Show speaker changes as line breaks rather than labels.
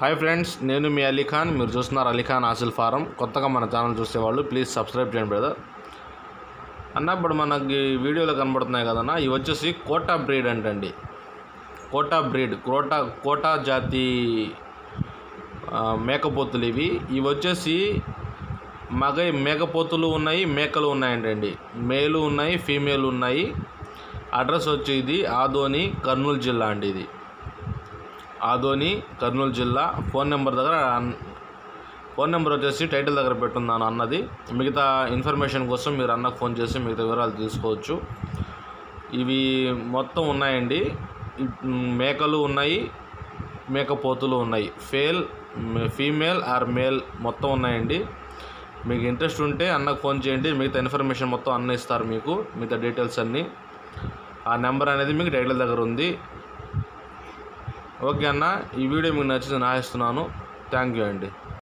hi friends నేను మీ అలీఖాన్ మీరు చూస్తున్నారు అలీఖాన్ ఆసిల్ ఫారం కొత్తగా మన ఛానల్ చూసేవాళ్ళు ప్లీజ్ సబ్స్క్రైబ్ చేయండి బ్రదర్ అన్న ఇప్పుడు మనకి వీడియోలో కనబడుతున్నాయి కదన్నా ఇవి వచ్చేసి కోటా బ్రీడ్ అంటండి కోటా బ్రీడ్ కోటా కోటా జాతి ఆ, మేకపోతులు ఇవి ఇవి వచ్చేసి మగ మేకపోతులు ఉన్నాయి మేకలు ఉన్నాయంటండి మేలు ఉన్నాయి ఫీమేల్ ఉన్నాయి అడ్రస్ వచ్చి ఇది ఆదోని కర్నూలు జిల్లా అండి ఇది ఆదోని కర్నూలు జిల్లా ఫోన్ నెంబర్ దగ్గర అన్- ఫోన్ నెంబర్ వచ్చేసి టైటిల్ దగ్గర పెట్టున్నాను అన్నది మిగతా ఇన్ఫర్మేషన్ కోసం మీరు అన్నకు ఫోన్ చేసి మిగతా వివరాలు తీసుకోవచ్చు ఇవి మొత్తం ఉన్నాయండి ఇ- మేకలు ఉన్నాయి మేకపోతులు ఉన్నాయి ఫేల్ ఫీమేల్ ఆర్ మేల్ మొత్తం ఉన్నాయండి మీకు ఇంట్రెస్ట్ ఉంటే అన్నకు ఫోన్ చేయండి మిగతా ఇన్ఫర్మేషన్ మొత్తం అన్న ఇస్తారు మీకు మిగతా డీటెయిల్స్ అన్నీ ఆ నెంబర్ అనేది మీకు టైటిల్ దగ్గర ఉంది ఓకే అన్న ఈ వీడియో మీకు నచ్చిందని ఆశిస్తున్నాను థ్యాంక్ యూ అండి